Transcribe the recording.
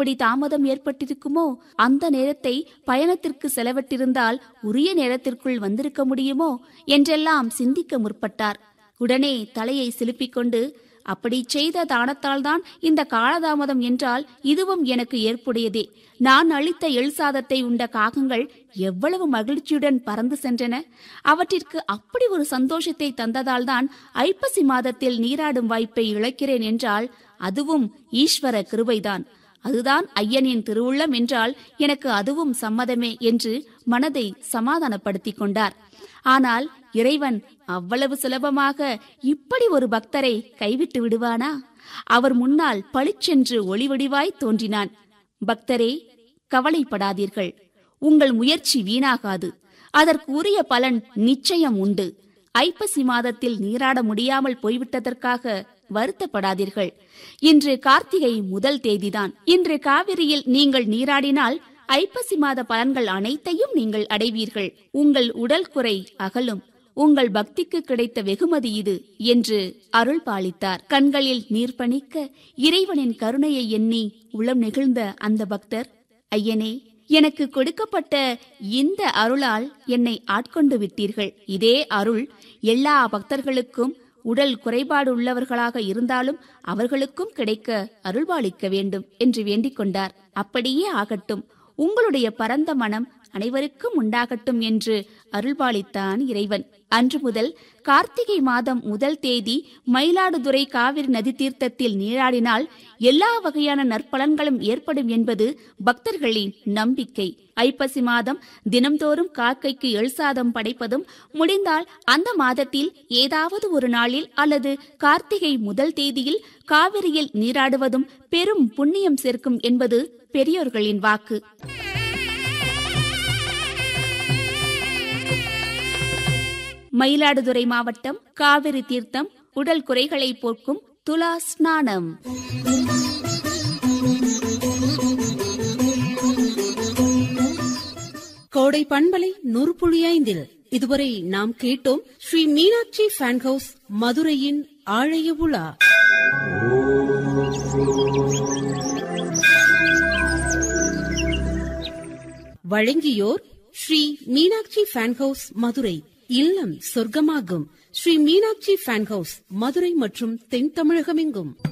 அப்படி தாமதம் ஏற்பட்டிருக்குமோ அந்த நேரத்தை பயணத்திற்கு செலவிட்டிருந்தால் உரிய நேரத்திற்குள் வந்திருக்க முடியுமோ என்றெல்லாம் சிந்திக்க முற்பட்டார் உடனே தலையை சிலுப்பிக் கொண்டு அப்படி செய்த தானத்தால்தான் இந்த காலதாமதம் என்றால் இதுவும் எனக்கு ஏற்புடையதே நான் அளித்த எள் சாதத்தை உண்ட காகங்கள் எவ்வளவு மகிழ்ச்சியுடன் பறந்து சென்றன அவற்றிற்கு அப்படி ஒரு சந்தோஷத்தை தந்ததால்தான் ஐப்பசி மாதத்தில் நீராடும் வாய்ப்பை இழக்கிறேன் என்றால் அதுவும் ஈஸ்வர கிருபைதான் அதுதான் ஐயனின் திருவுள்ளம் என்றால் எனக்கு அதுவும் சம்மதமே என்று மனதை சமாதானப்படுத்திக் கொண்டார் ஆனால் இறைவன் அவ்வளவு சுலபமாக இப்படி ஒரு பக்தரை கைவிட்டு விடுவானா அவர் முன்னால் பளிச்சென்று ஒளிவடிவாய் தோன்றினான் பக்தரே கவலைப்படாதீர்கள் உங்கள் முயற்சி வீணாகாது அதற்கு உரிய பலன் நிச்சயம் உண்டு ஐப்பசி மாதத்தில் நீராட முடியாமல் போய்விட்டதற்காக வருத்தப்படாதீர்கள் இன்று கார்த்திகை முதல் தேதிதான் இன்று காவிரியில் நீங்கள் நீராடினால் ஐப்பசி மாத பலன்கள் அனைத்தையும் நீங்கள் அடைவீர்கள் உங்கள் உடல் குறை அகலும் உங்கள் பக்திக்கு கிடைத்த வெகுமதி இது என்று அருள் பாலித்தார் கண்களில் நீர் பணிக்க இறைவனின் கருணையை எண்ணி உளம் நெகிழ்ந்த அந்த பக்தர் ஐயனே எனக்கு கொடுக்கப்பட்ட இந்த அருளால் என்னை ஆட்கொண்டு விட்டீர்கள் இதே அருள் எல்லா பக்தர்களுக்கும் உடல் குறைபாடு உள்ளவர்களாக இருந்தாலும் அவர்களுக்கும் கிடைக்க அருள்பாலிக்க வேண்டும் என்று வேண்டிக் கொண்டார் அப்படியே ஆகட்டும் உங்களுடைய பரந்த மனம் அனைவருக்கும் உண்டாகட்டும் என்று அருள்பாலித்தான் இறைவன் அன்று முதல் கார்த்திகை மாதம் முதல் தேதி மயிலாடுதுறை காவிரி நதி தீர்த்தத்தில் நீராடினால் எல்லா வகையான நற்பலன்களும் ஏற்படும் என்பது பக்தர்களின் நம்பிக்கை ஐப்பசி மாதம் தினம்தோறும் காக்கைக்கு எழ்சாதம் படைப்பதும் முடிந்தால் அந்த மாதத்தில் ஏதாவது ஒரு நாளில் அல்லது கார்த்திகை முதல் தேதியில் காவிரியில் நீராடுவதும் பெரும் புண்ணியம் சேர்க்கும் என்பது பெரியோர்களின் வாக்கு மயிலாடுதுறை மாவட்டம் காவிரி தீர்த்தம் உடல் குறைகளை போக்கும் துலா ஸ்நானம் கோடை பண்பலை நூற்புழியைந்தில் இதுவரை நாம் கேட்டோம் ஸ்ரீ மீனாட்சி ஃபேன் ஹவுஸ் மதுரையின் ஆழைய உலா வழங்கியோர் ஸ்ரீ மீனாட்சி ஃபேன் ஹவுஸ் மதுரை இல்லம் சொர்க்கமாகும் ஸ்ரீ மீனாட்சி ஃபேன் ஹவுஸ் மதுரை மற்றும் தென் தமிழகமெங்கும்